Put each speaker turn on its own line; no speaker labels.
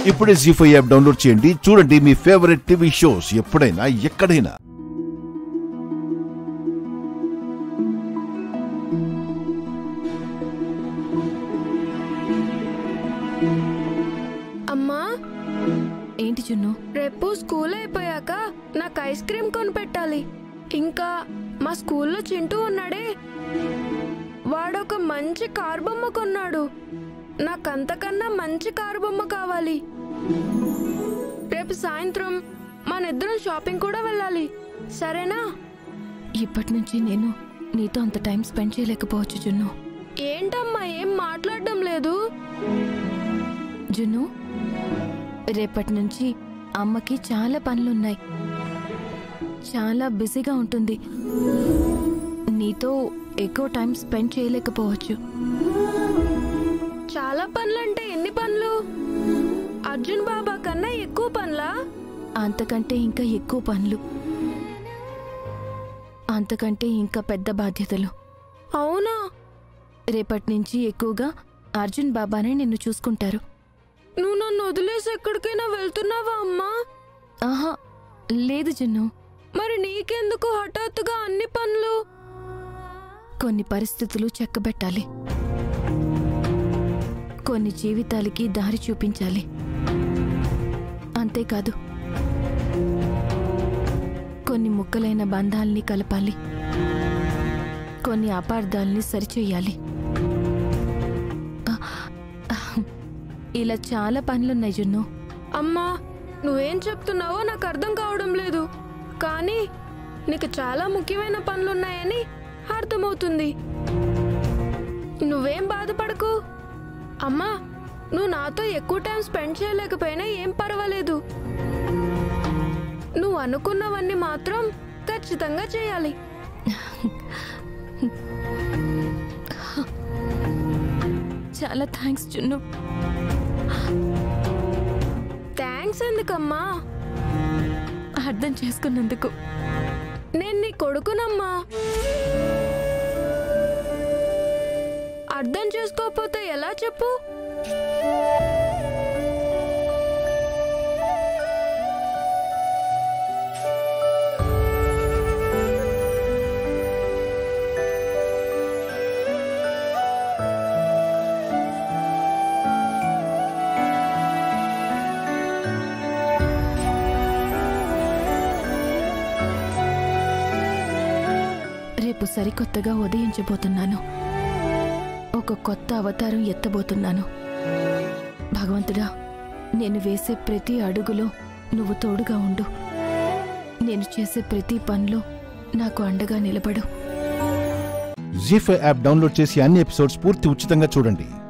ఇప్పుడే G five app download చేయండి చూడండి మీ ఫేవరెట్ టీవీ షోస్ ఎప్పుడైనా ఎక్కడైనా
అమ్మా
ఏంటి జున్ను
రేపు స్కూల్ అయిపోయాక నాకు ఐస్ క్రీమ్ కొనిపెట్టాలి ఇంకా మా స్కూల్లో చింటూ ఉన్నాడే వాడొక మంచి కార్ బొమ్మ కొన్నాడు నాకు అంతకన్నా మంచి కారు బొమ్మ కావాలి రేపు సాయంత్రం మనిద్దరం షాపింగ్ కూడా వెళ్ళాలి సరేనా
ఇప్పటి నుంచి నేను నీతో అంత టైం స్పెండ్ చేయలేకపోవచ్చు జున్ను
ఏంటమ్మా ఏం మాట్లాడడం లేదు
జున్ను రేపటి నుంచి అమ్మకి చాలా పనులున్నాయి చాలా బిజీగా ఉంటుంది నీతో ఎక్కువ టైం స్పెండ్ చేయలేకపోవచ్చు
చాలా పనులంటే ఎన్ని పనులు అర్జున్ బాబా కన్నా ఎక్కువ పనులా
అంతకంటే ఇంకా ఎక్కువ పనులు అంతకంటే ఇంకా పెద్ద బాధ్యతలు
అవునా
రేపటి నుంచి ఎక్కువగా అర్జున్ బాబానే నిన్ను చూసుకుంటారు
నువ్వు నన్ను వదిలేసి ఎక్కడికైనా వెళ్తున్నావా అమ్మా
ఆహా లేదు జున్ను
మరి నీకెందుకు హఠాత్తుగా అన్ని పనులు
కొన్ని పరిస్థితులు చెక్కబెట్టాలి కొన్ని జీవితాలకి దారి చూపించాలి అంతేకాదు కొన్ని ముక్కలైన బంధాల్ని కలపాలి కొన్ని అపార్థాల్ని సరిచేయాలి ఆ, ఆ, ఇలా చాలా పనులున్నాయి జున్ను
అమ్మా నువ్వేం చెప్తున్నావో నాకు అర్థం కావడం లేదు కానీ నీకు చాలా ముఖ్యమైన పనులున్నాయని అర్థమవుతుంది నువ్వేం బాధపడకు అమ్మా నువ్వు నాతో ఎక్కువ టైం స్పెండ్ చేయలేకపోయినా ఏం పర్వాలేదు నువ్వు అనుకున్నవన్నీ మాత్రం ఖచ్చితంగా చేయాలి
చాలా థ్యాంక్స్ జున్ను
థ్యాంక్స్ ఎందుకమ్మా
అర్థం చేసుకున్నందుకు
నేను నీ కొడుకునమ్మా అర్థం చేసుకోకపోతే ఎలా చెప్పు
రేపు సరికొత్తగా ఉదయించబోతున్నాను ఒక కొత్త అవతారం ఎత్తబోతున్నాను భగవంతుడా నేను వేసే ప్రతి అడుగులో నువ్వు తోడుగా ఉండు నేను చేసే ప్రతి పనిలో నాకు అండగా నిలబడు
జీ ఫైవ్ యాప్ డౌన్లోడ్ చేసి అన్ని ఎపిసోడ్స్ పూర్తి ఉచితంగా చూడండి